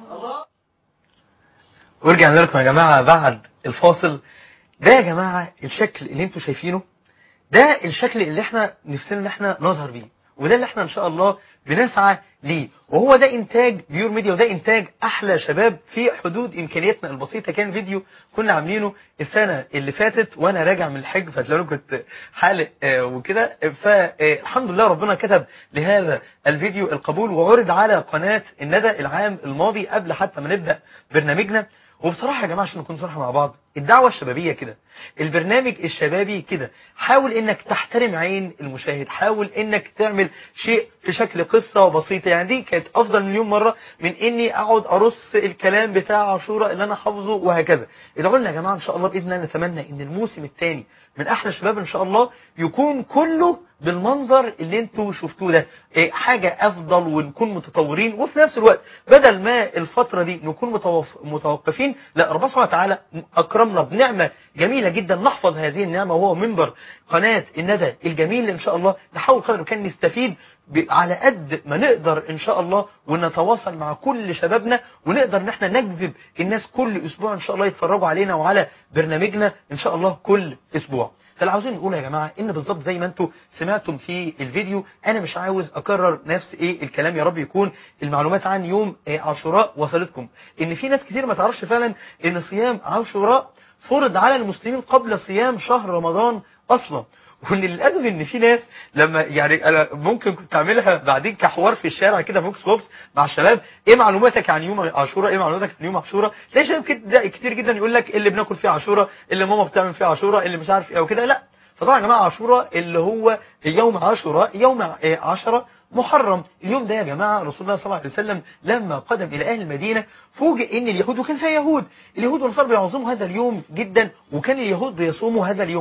ورجعنا لكم يا جماعة بعد الفاصل ده يا جماعة الشكل اللي انتوا شايفينه ده الشكل اللي احنا نفسنا ان احنا نظهر بيه وده اللي احنا ان شاء الله بنسعى ليه وهو ده انتاج بيور ميديا وده انتاج احلى شباب في حدود امكانياتنا البسيطه كان فيديو كنا عاملينه السنه اللي فاتت وانا راجع من الحج فتلاقوني كنت حالق آه، وكده فالحمد لله ربنا كتب لهذا الفيديو القبول وعرض على قناه الندى العام الماضي قبل حتى ما نبدا برنامجنا وبصراحة يا جماعة عشان نكون صراحة مع بعض الدعوة الشبابية كده البرنامج الشبابي كده حاول انك تحترم عين المشاهد حاول انك تعمل شيء في شكل قصة بسيطة يعني دي كانت افضل مليون مرة من اني اقعد ارص الكلام بتاع عاشوراء اللي انا حافظه وهكذا ادعوا لنا يا جماعة ان شاء الله باذن الله نتمنى ان الموسم الثاني من احلى شباب ان شاء الله يكون كله بالمنظر اللي انتوا شفتوه ده إيه حاجة افضل ونكون متطورين وفي نفس الوقت بدل ما الفترة دي نكون متوف- متوقفين لا ربنا سبحانه وتعالى اكرمنا بنعمة جميلة جدا نحفظ هذه النعمة وهو منبر قناة الندى الجميل اللي ان شاء الله نحاول قدر الامكان نستفيد ب- على قد ما نقدر ان شاء الله ونتواصل مع كل شبابنا ونقدر ان احنا نجذب الناس كل اسبوع ان شاء الله يتفرجوا علينا وعلى برنامجنا ان شاء الله كل اسبوع فاللي عاوزين نقول يا جماعه ان بالظبط زي ما انتم سمعتم في الفيديو انا مش عاوز اكرر نفس ايه الكلام يا رب يكون المعلومات عن يوم إيه عاشوراء وصلتكم ان في ناس كتير ما تعرفش فعلا ان صيام عاشوراء فرض على المسلمين قبل صيام شهر رمضان اصلا وان للاسف ان في ناس لما يعني انا ممكن كنت اعملها بعدين كحوار في الشارع كده فوكس بوكس مع الشباب ايه معلوماتك عن يوم عاشوراء ايه معلوماتك عن يوم عاشوراء تلاقي شباب كده كتير جدا يقول لك اللي بناكل فيه عاشوراء اللي ماما بتعمل فيه عاشوراء اللي مش عارف ايه وكده لا فطبعا يا جماعه عاشوراء اللي هو يوم عاشوراء يوم آه، عشرة محرم اليوم ده يا جماعه رسول الله صلى الله عليه وسلم لما قدم الى اهل المدينه فوجئ ان اليهود وكان فيها يهود اليهود والنصارى بيعظموا هذا اليوم جدا وكان اليهود بيصوموا هذا اليوم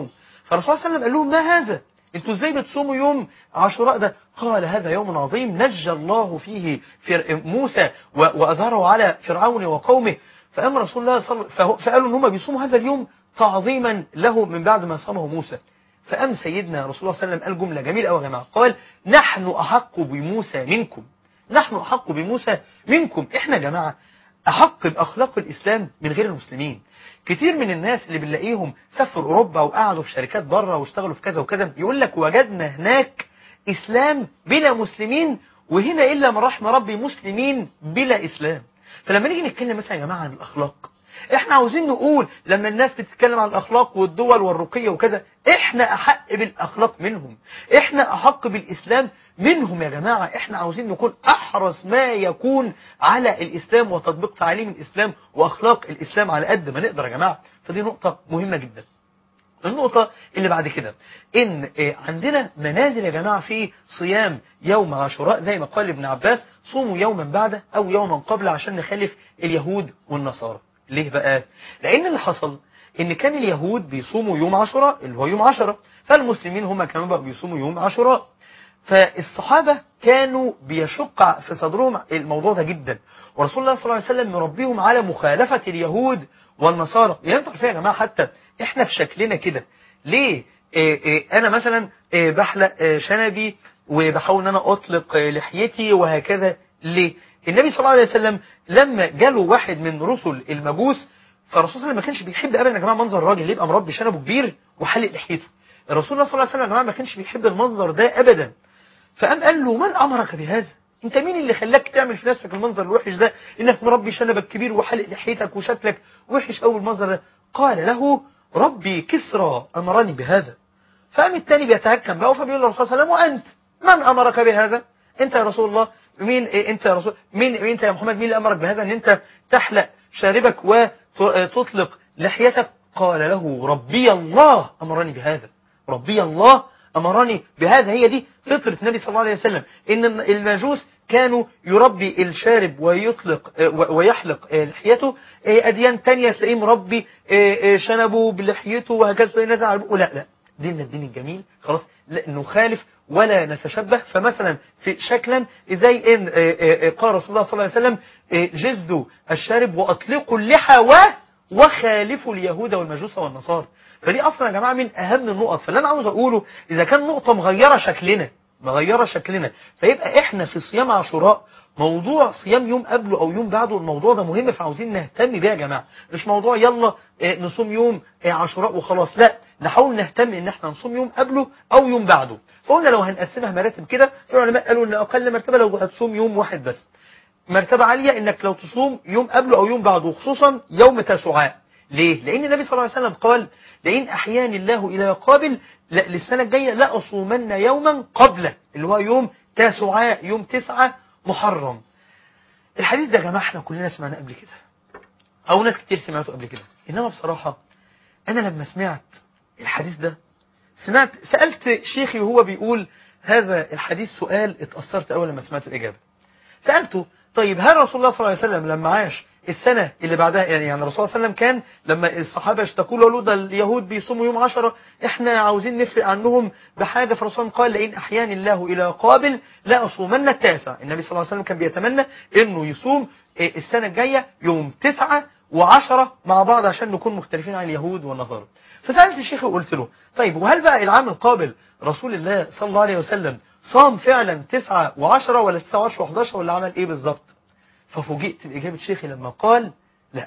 فالرسول صلى الله عليه وسلم قال لهم ما هذا انتوا ازاي بتصوموا يوم عاشوراء ده قال هذا يوم عظيم نجى الله فيه فر- موسى و- واظهره على فرعون وقومه فأم رسول الله صلى فهو- فقالوا ان هم بيصوموا هذا اليوم تعظيما له من بعد ما صامه موسى فأم سيدنا رسول الله صلى الله عليه وسلم قال جملة جميلة قوي يا جماعة قال نحن أحق بموسى منكم نحن أحق بموسى منكم إحنا يا جماعة أحق بأخلاق الإسلام من غير المسلمين كتير من الناس اللي بنلاقيهم سافروا أوروبا وقعدوا في شركات بره واشتغلوا في كذا وكذا يقول لك وجدنا هناك إسلام بلا مسلمين وهنا إلا من رحم ربي مسلمين بلا إسلام فلما نيجي نتكلم مثلا يا جماعة عن الأخلاق احنا عاوزين نقول لما الناس بتتكلم عن الاخلاق والدول والرقية وكذا احنا احق بالاخلاق منهم احنا احق بالاسلام منهم يا جماعة احنا عاوزين نكون احرص ما يكون على الاسلام وتطبيق تعاليم الاسلام واخلاق الاسلام على قد ما نقدر يا جماعة فدي نقطة مهمة جدا النقطة اللي بعد كده ان آه، عندنا منازل يا جماعة في صيام يوم عاشوراء زي ما قال ابن عباس صوموا يوما بعده او يوما قبل عشان نخالف اليهود والنصارى ليه بقى لان اللي حصل ان كان اليهود بيصوموا يوم عاشوراء اللي هو يوم عشرة فالمسلمين هم كمان بقى بيصوموا يوم عاشوراء فالصحابة كانوا بيشق في صدرهم الموضوع ده جدا ورسول الله صلى الله عليه وسلم مربيهم على مخالفة اليهود والنصارى يعني انتوا عارفين يا جماعة حتى احنا في شكلنا كده ليه إيه إيه انا مثلا إيه بحلق إيه شنبي وبحاول ان انا اطلق إيه لحيتي وهكذا ليه النبي صلى الله عليه وسلم لما جاله واحد من رسل المجوس فالرسول صلى الله عليه وسلم ما كانش بيحب ابدا يا جماعه منظر الراجل اللي يبقى مربي شنبه كبير وحلق لحيته الرسول صلى الله عليه وسلم يا جماعه ما كانش بيحب المنظر ده ابدا فقام قال له من امرك بهذا انت مين اللي خلاك تعمل في نفسك المنظر الوحش ده انك مربي شنبك كبير وحلق لحيتك وشكلك وحش قوي المنظر ده قال له ربي كسرى امرني بهذا فقام التاني بيتهكم بقى فبيقول للرسول صلى الله عليه وسلم وانت من امرك بهذا انت يا رسول الله مين إيه انت يا رسول مين مين انت يا محمد مين اللي امرك بهذا ان انت تحلق شاربك وتطلق لحيتك قال له ربي الله امرني بهذا ربي الله امرني بهذا هي دي فطره النبي صلى الله عليه وسلم ان المجوس كانوا يربي الشارب ويطلق آه، و- ويحلق آه، لحيته آه، اديان تانية تلاقيه مربي آه، آه، شنبه بلحيته وهكذا تلاقيه نازل على بقه لا لا ديننا الدين الجميل خلاص لا نخالف ولا نتشبه فمثلا في شكلا زي ان آه، آه، آه، قال رسول الله صلى الله عليه وسلم آه، جزوا الشارب واطلقوا اللحى و وخالفوا اليهود والمجوس والنصارى فدي اصلا يا جماعه من اهم النقط فاللي انا عاوز اقوله اذا كان نقطه مغيره شكلنا مغيره شكلنا فيبقى احنا في صيام عاشوراء موضوع صيام يوم قبله او يوم بعده الموضوع ده مهم فعاوزين نهتم بيه يا جماعه مش موضوع يلا آه، نصوم يوم آه، عاشوراء وخلاص لا نحاول نهتم ان احنا نصوم يوم قبله او يوم بعده فقلنا لو هنقسمها مراتب كده في علماء قالوا ان اقل مرتبه لو هتصوم يوم واحد بس مرتبة عالية انك لو تصوم يوم قبله او يوم بعده خصوصا يوم تسعاء ليه؟ لان النبي صلى الله عليه وسلم قال لئن احياني الله الى قابل لا للسنة الجاية لا اصومن يوما قبله اللي هو يوم تسعاء يوم تسعة محرم الحديث ده يا جماعة احنا كلنا سمعناه قبل كده او ناس كتير سمعته قبل كده انما بصراحة انا لما سمعت الحديث ده سمعت سألت شيخي وهو بيقول هذا الحديث سؤال اتأثرت أول لما سمعت الإجابة سألته طيب هل رسول الله صلى الله عليه وسلم لما عاش السنة اللي بعدها يعني يعني الرسول صلى الله عليه وسلم كان لما الصحابة اشتكوا له قالوا ده اليهود بيصوموا يوم عشرة احنا عاوزين نفرق عنهم بحاجة فالرسول قال لئن أحياني الله إلى قابل لا أصومن التاسع النبي صلى الله عليه وسلم كان بيتمنى إنه يصوم إيه، السنة الجاية يوم تسعة وعشرة مع بعض عشان نكون مختلفين عن اليهود والنصارى فسألت الشيخ وقلت له طيب وهل بقى العام القابل رسول الله صلى الله عليه وسلم صام فعلا تسعة وعشرة ولا تسعة وعشرة وحداشر ولا عمل ايه بالظبط ففوجئت بإجابة شيخي لما قال لا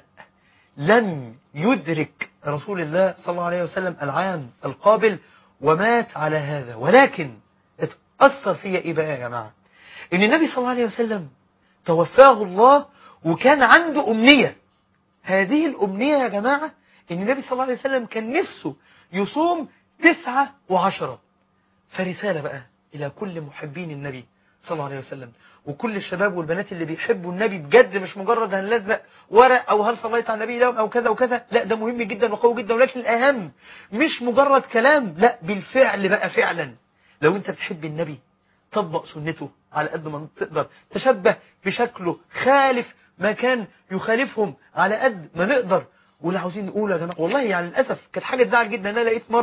لم يدرك رسول الله صلى الله عليه وسلم العام القابل ومات على هذا ولكن اتأثر فيا ايه بقى يا جماعة ان النبي صلى الله عليه وسلم توفاه الله وكان عنده أمنية هذه الأمنية يا جماعة ان النبي صلى الله عليه وسلم كان نفسه يصوم تسعة وعشرة فرسالة بقى إلى كل محبين النبي صلى الله عليه وسلم وكل الشباب والبنات اللي بيحبوا النبي بجد مش مجرد هنلزق ورق او هل صليت على النبي يوم او كذا وكذا لا ده مهم جدا وقوي جدا ولكن الاهم مش مجرد كلام لا بالفعل بقى فعلا لو انت بتحب النبي طبق سنته على قد ما تقدر تشبه بشكله خالف ما كان يخالفهم على قد ما نقدر واللي عاوزين نقوله يا جماعه والله يعني للاسف كانت حاجه تزعل جدا ان انا لقيت مره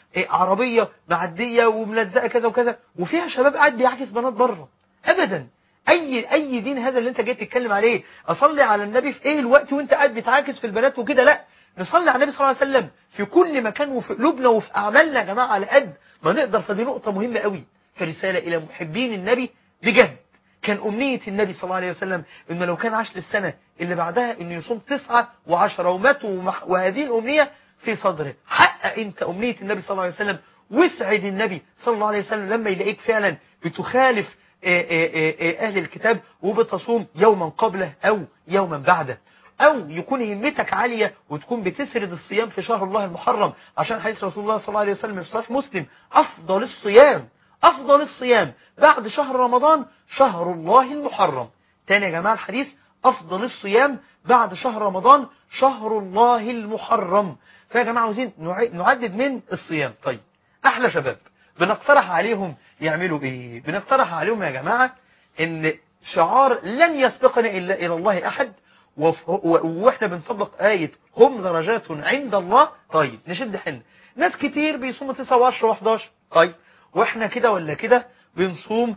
إيه، عربيه معديه وملزقه كذا وكذا وفيها شباب قاعد بيعكس بنات بره ابدا اي اي دين هذا اللي انت جاي تتكلم عليه اصلي على النبي في ايه الوقت وانت قاعد بتعاكس في البنات وكده لا نصلي على النبي صلى الله عليه وسلم في كل مكان وفي قلوبنا وفي اعمالنا يا جماعه على قد ما نقدر فدي نقطه مهمه قوي فرساله الى محبين النبي بجد كان أمنية النبي صلى الله عليه وسلم إنه لو كان عاش للسنة اللي بعدها إنه يصوم تسعة وعشرة ومات ومح- وهذه الأمنية في صدره حقق أنت أمنية النبي صلى الله عليه وسلم واسعد النبي صلى الله عليه وسلم لما يلاقيك فعلا بتخالف آه، آه، آه، آه، أهل الكتاب وبتصوم يوما قبله أو يوما بعده أو يكون همتك عالية وتكون بتسرد الصيام في شهر الله المحرم عشان حديث رسول الله صلى الله عليه وسلم في صحيح مسلم أفضل الصيام أفضل الصيام بعد شهر رمضان شهر الله المحرم تاني يا جماعة الحديث أفضل الصيام بعد شهر رمضان شهر الله المحرم فيا جماعة عاوزين نع- نعدد من الصيام طيب أحلى شباب بنقترح عليهم يعملوا إيه بنقترح عليهم يا جماعة إن شعار لن يسبقنا إلا إلى الله أحد وف- و- واحنا بنطبق آية هم درجات عند الله طيب نشد حيلنا ناس كتير بيصوموا 9 و10 و11 طيب واحنا كده ولا كده بنصوم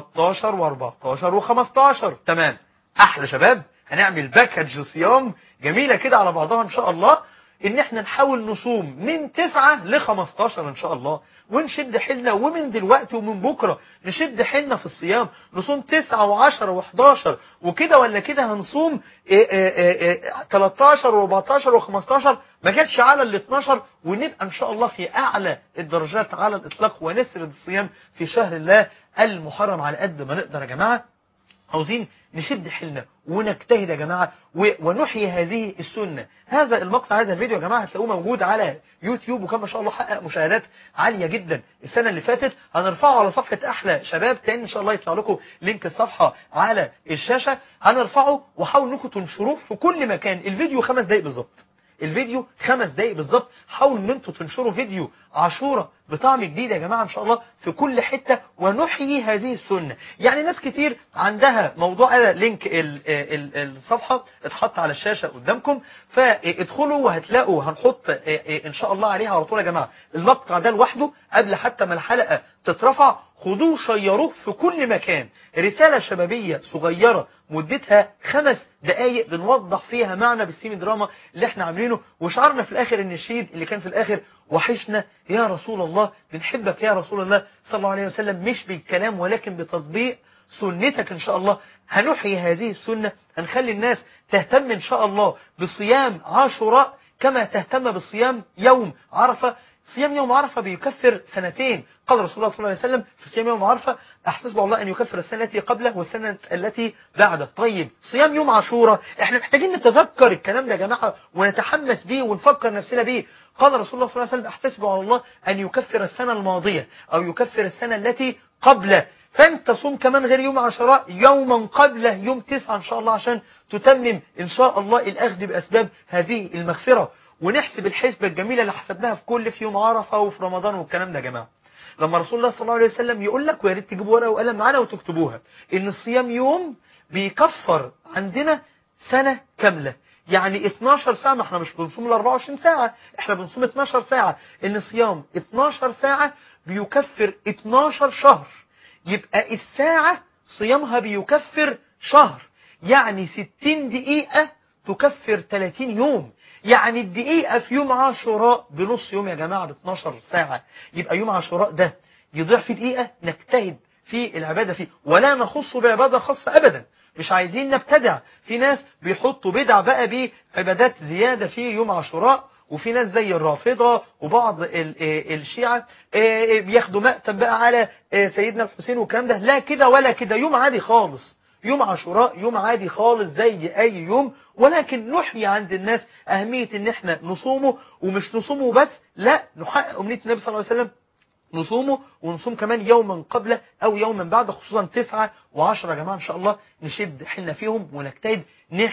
13 و14 و15 تمام احلى شباب هنعمل باكج صيام جميلة كده على بعضها ان شاء الله ان احنا نحاول نصوم من 9 ل 15 ان شاء الله ونشد حيلنا ومن دلوقتي ومن بكره نشد حيلنا في الصيام نصوم 9 و10 و11 وكده ولا كده هنصوم إيه إيه إيه 13 و14 و15 ما جاتش على ال 12 ونبقى ان شاء الله في اعلى الدرجات على الاطلاق ونسرد الصيام في شهر الله المحرم على قد ما نقدر يا جماعه عاوزين نشد حيلنا ونجتهد يا جماعة و- ونحيي هذه السنة هذا المقطع هذا الفيديو يا جماعة هتلاقوه موجود على يوتيوب وكان ما شاء الله حقق مشاهدات عالية جدا السنة اللي فاتت هنرفعه على صفحة أحلى شباب تاني إن شاء الله يطلع لكم لينك الصفحة على الشاشة هنرفعه وحاولوا انكم تنشروه في كل مكان الفيديو خمس دقايق بالظبط الفيديو خمس دقايق بالظبط حاولوا ان انتوا تنشروا فيديو عاشوره بطعم جديد يا جماعه ان شاء الله في كل حته ونحيي هذه السنه يعني ناس كتير عندها موضوع هذا لينك ال ال الصفحه اتحط على الشاشه قدامكم فادخلوا وهتلاقوا هنحط ان شاء الله عليها على طول يا جماعه المقطع ده لوحده قبل حتى ما الحلقه تترفع خدوه شيروه في كل مكان رسالة شبابية صغيرة مدتها خمس دقايق بنوضح فيها معنى بالسيمي دراما اللي احنا عاملينه وشعرنا في الاخر النشيد اللي كان في الاخر وحشنا يا رسول الله بنحبك يا رسول الله صلى الله عليه وسلم مش بالكلام ولكن بتطبيق سنتك ان شاء الله هنحيي هذه السنة هنخلي الناس تهتم ان شاء الله بصيام عاشوراء كما تهتم بالصيام يوم عرفة صيام يوم عرفة بيكفر سنتين قال رسول الله صلى الله عليه وسلم في صيام يوم عرفة أحتسب الله أن يكفر السنة التي قبله والسنة التي بعده طيب صيام يوم عاشوراء احنا محتاجين نتذكر الكلام ده يا جماعة ونتحمس بيه ونفكر نفسنا بيه قال رسول الله صلى الله عليه وسلم أحتسب على الله أن يكفر السنة الماضية أو يكفر السنة التي قبله فانت صوم كمان غير يوم عاشوراء يوما قبله يوم تسعة ان شاء الله عشان تتمم ان شاء الله الاخذ باسباب هذه المغفرة ونحسب الحسبة الجميلة اللي حسبناها في كل في يوم عرفة وفي رمضان والكلام ده يا جماعة لما رسول الله صلى الله عليه وسلم يقول لك ويا ريت تجيبوا ورقه وقلم معانا وتكتبوها ان الصيام يوم بيكفر عندنا سنة كاملة يعني 12 ساعة ما احنا مش بنصوم ال 24 ساعة احنا بنصوم 12 ساعة ان صيام 12 ساعة بيكفر 12 شهر يبقى الساعة صيامها بيكفر شهر يعني 60 دقيقة تكفر 30 يوم يعني الدقيقة في يوم عاشوراء بنص يوم يا جماعة ب 12 ساعة يبقى يوم عاشوراء ده يضيع فيه دقيقة نجتهد في العبادة فيه ولا نخص بعبادة خاصة أبدا مش عايزين نبتدع في ناس بيحطوا بدع بقى بعبادات زيادة في يوم عاشوراء وفي ناس زي الرافضة وبعض ال- آه الشيعة آه، بياخدوا مقتب بقى على آه، سيدنا الحسين والكلام ده لا كده ولا كده يوم عادي خالص يوم عاشوراء يوم عادي خالص زي اي يوم ولكن نحيي عند الناس اهمية ان احنا نصومه ومش نصومه بس لا نحقق امنية النبي صلى الله عليه وسلم نصومه ونصوم كمان يوما قبله او يوما بعد خصوصا تسعة وعشرة يا جماعة ان شاء الله نشد حيلنا فيهم ونجتهد نحيي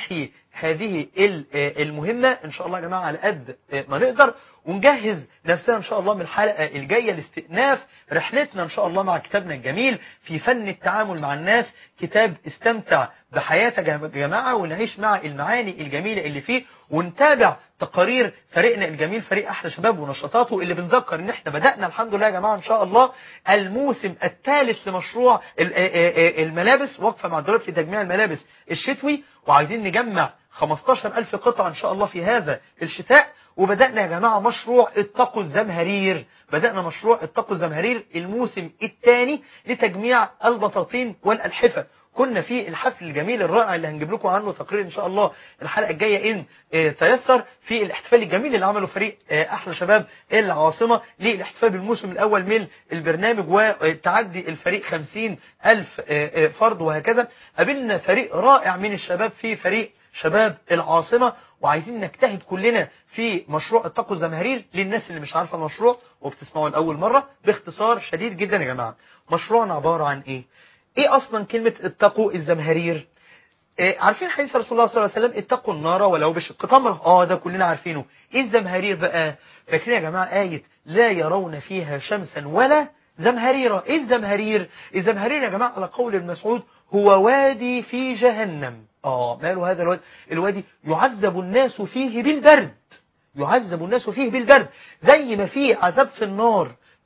هذه ال- آه، المهمة ان شاء الله يا جماعة على قد آه، ما نقدر ونجهز نفسنا ان شاء الله من الحلقة الجاية لاستئناف رحلتنا ان شاء الله مع كتابنا الجميل في فن التعامل مع الناس كتاب استمتع بحياتك يا جماعة ونعيش مع المعاني الجميلة اللي فيه ونتابع تقارير فريقنا الجميل فريق احلى شباب ونشاطاته اللي بنذكر ان احنا بدأنا الحمد لله يا جماعة ان شاء الله الموسم الثالث لمشروع ال- آه، آه، آه، الملابس وقفة مع الضرب في تجميع الملابس الشتوي وعايزين نجمع 15000 قطعة ان شاء الله في هذا الشتاء وبدأنا يا جماعة مشروع اتقوا الزمهرير بدأنا مشروع اتقوا الزمهرير الموسم الثاني لتجميع البطاطين والألحفة كنا في الحفل الجميل الرائع اللي هنجيب لكم عنه تقرير ان شاء الله الحلقه الجايه ان آه، تيسر في الاحتفال الجميل اللي عمله فريق آه، احلى شباب العاصمه للاحتفال بالموسم الاول من البرنامج وتعدي الفريق 50 الف آه، آه، فرد وهكذا قابلنا فريق رائع من الشباب في فريق شباب العاصمة وعايزين نجتهد كلنا في مشروع اتقوا الزمهرير للناس اللي مش عارفة المشروع وبتسمعوا لأول مرة باختصار شديد جدا يا جماعة مشروعنا عبارة عن ايه ايه اصلا كلمة اتقوا الزمهرير إيه عارفين حديث رسول الله صلى الله عليه وسلم اتقوا النار ولو بشق تمرة اه ده كلنا عارفينه ايه الزمهرير بقى فاكرين يا جماعة آية لا يرون فيها شمسا ولا زمهريرا ايه الزمهرير الزمهرير يا جماعة على قول ابن مسعود هو وادي في جهنم اه ماله هذا الوادي الوادي يعذب الناس فيه بالبرد يعذب الناس فيه بالبرد زي ما في عذاب في النار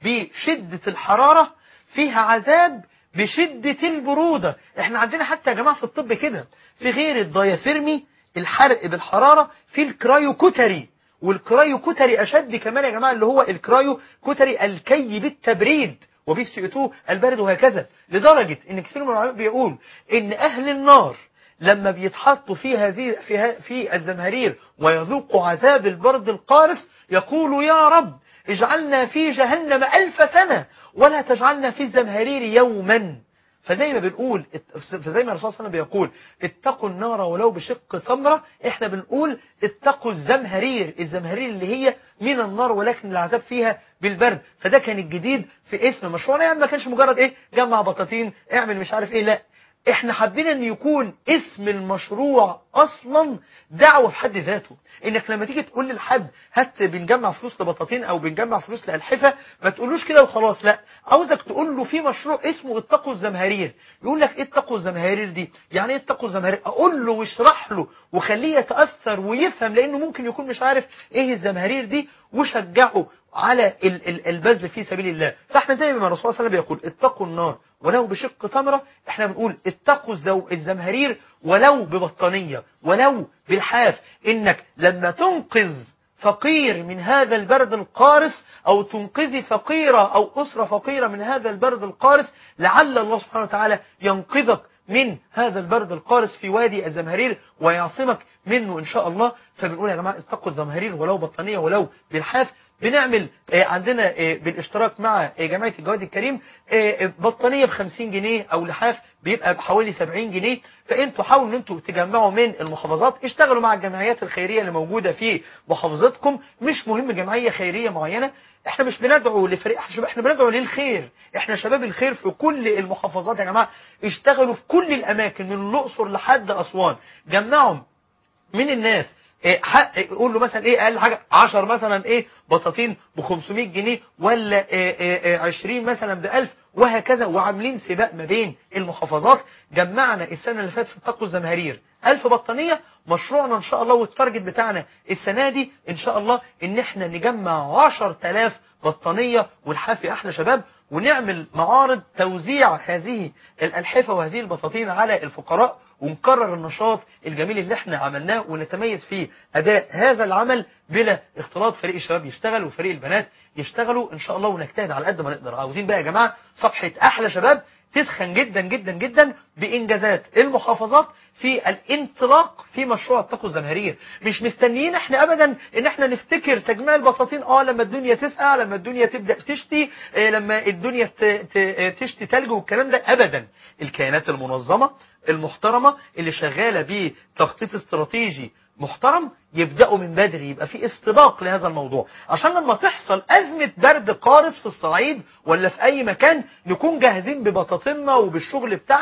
بشدة الحرارة فيها عذاب بشدة البرودة احنا عندنا حتى يا جماعة في الطب كده في غير الدايثيرمي الحرق بالحرارة في الكرايوكوتري والكرايوكوتري أشد كمان يا جماعة اللي هو الكرايوكوتري الكي بالتبريد وبه CO2 البارد وهكذا لدرجة ان كثير من العلماء بيقول ان اهل النار لما بيتحطوا في هذه في, ه- في الزمهرير ويذوقوا عذاب البرد القارس يقولوا يا رب اجعلنا في جهنم ألف سنة ولا تجعلنا في الزمهرير يوما فزي ما بنقول فزي ما الرسول صلى الله عليه وسلم بيقول اتقوا النار ولو بشق تمرة احنا بنقول اتقوا الزمهرير الزمهرير اللي هي من النار ولكن العذاب فيها بالبرد فده كان الجديد في اسم مشروعنا يعني ما كانش مجرد ايه جمع بطاطين اعمل مش عارف ايه لا احنا حابين ان يكون اسم المشروع اصلا دعوة في حد ذاته انك لما تيجي تقول لحد هات بنجمع فلوس لبطاطين او بنجمع فلوس لألحفة ما تقولوش كده وخلاص لا عاوزك تقول له في مشروع اسمه اتقوا الزمهرير يقول لك ايه اتقوا الزمهرير دي يعني ايه اتقوا الزمهرير اقول له واشرح له وخليه يتأثر ويفهم لانه ممكن يكون مش عارف ايه الزمهرير دي وشجعه على ال- ال- البذل في سبيل الله فاحنا زي ما الرسول صلى الله عليه وسلم بيقول اتقوا النار ولو بشق تمرة احنا بنقول اتقوا الزو الزمهرير ولو ببطانية ولو بالحاف انك لما تنقذ فقير من هذا البرد القارس او تنقذي فقيرة او اسرة فقيرة من هذا البرد القارس لعل الله سبحانه وتعالى ينقذك من هذا البرد القارس في وادي الزمهرير ويعصمك منه ان شاء الله فبنقول يا جماعة اتقوا الزمهرير ولو بطانية ولو بالحاف بنعمل آه، عندنا آه، بالاشتراك مع آه، جمعية الجواد الكريم آه، بطانية ب 50 جنيه او لحاف بيبقى بحوالي 70 جنيه فانتوا حاولوا ان انتوا تجمعوا من المحافظات اشتغلوا مع الجمعيات الخيرية اللي موجودة في محافظتكم مش مهم جمعية خيرية معينة احنا مش بندعو لفريق شباب احنا بندعو للخير احنا شباب الخير في كل المحافظات يا جماعة اشتغلوا في كل الاماكن من الاقصر لحد اسوان جمعوا من الناس إيه حق يقول له مثلا ايه اقل حاجه 10 مثلا ايه بطاطين ب 500 جنيه ولا إيه إيه إيه 20 مثلا ب 1000 وهكذا وعاملين سباق ما بين المحافظات جمعنا السنه اللي فاتت في تقوا الزمهرير 1000 بطانيه مشروعنا ان شاء الله والتارجت بتاعنا السنه دي ان شاء الله ان احنا نجمع 10000 بطانيه والحافي احلى شباب ونعمل معارض توزيع هذه الألحفة وهذه البطاطين على الفقراء ونكرر النشاط الجميل اللي احنا عملناه ونتميز فيه أداء هذا العمل بلا اختلاط فريق الشباب يشتغل وفريق البنات يشتغلوا إن شاء الله ونجتهد على قد ما نقدر عاوزين بقى يا جماعة صفحة أحلى شباب تسخن جدا جدا جدا بإنجازات المحافظات في الانطلاق في مشروع اتقوا الزمهرير مش مستنيين احنا ابدا ان احنا نفتكر تجميع البطاطين اه لما الدنيا تسقع لما الدنيا تبدا تشتي اه لما الدنيا ت- ت- تشتي تلج والكلام ده ابدا الكيانات المنظمه المحترمه اللي شغاله بتخطيط استراتيجي محترم يبداوا من بدري يبقى في استباق لهذا الموضوع عشان لما تحصل ازمه برد قارس في الصعيد ولا في اي مكان نكون جاهزين ببطاطيننا وبالشغل بتاعنا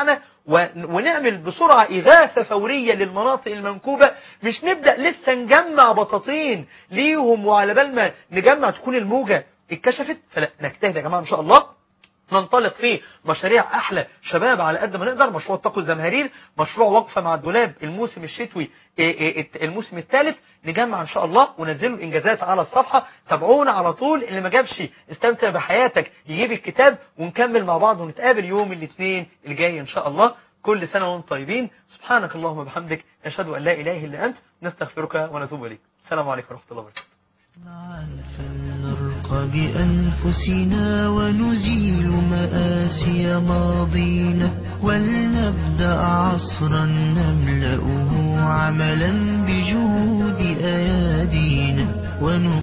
و- ونعمل بسرعة إغاثة فورية للمناطق المنكوبة مش نبدأ لسه نجمع بطاطين ليهم وعلى بال ما نجمع تكون الموجة اتكشفت فلا نجتهد يا جماعة إن شاء الله ننطلق في مشاريع احلى شباب على قد ما نقدر مشروع اتقوا الزمهرير مشروع وقفه مع الدولاب الموسم الشتوي إيه إيه الت- الموسم الثالث نجمع ان شاء الله وننزلوا الانجازات على الصفحه تابعونا على طول اللي ما جابش استمتع بحياتك يجيب الكتاب ونكمل مع بعض ونتقابل يوم الاثنين الجاي ان شاء الله كل سنه وانتم طيبين سبحانك اللهم وبحمدك نشهد ان لا اله الا انت نستغفرك ونتوب اليك السلام عليكم ورحمه الله وبركاته معا فلنرقى بأنفسنا ونزيل مآسي ماضينا ولنبدأ عصرا نملأه عملا بجهود أيادينا ون